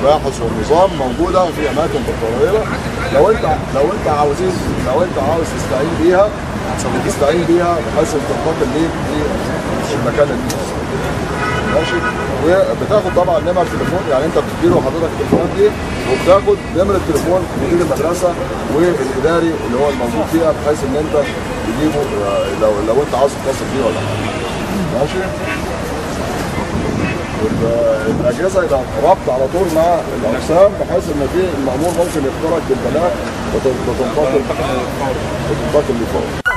المباحث والنظام موجوده في اماكن متطوره لو انت لو انت عاوزين لو انت عاوز تستعين بيها تستعين بيها بحيث تنتقل ليك في المكان اللي انت فيه. ماشي وبتاخد طبعا نمر تليفون يعني انت بتديله حضرتك التليفونات دي وبتاخد نمره تليفون مدير المدرسه والاداري اللي هو الموجود فيها بحيث ان انت تجيبه آه، لو لو انت عاوز تتصل بيه ولا حاجه ماشي والاجهزه يبقى ربط على طول مع الاقسام بحيث ان في المامور ممكن يخترق بالبلاغ وتنتقل وتنتقل لفوق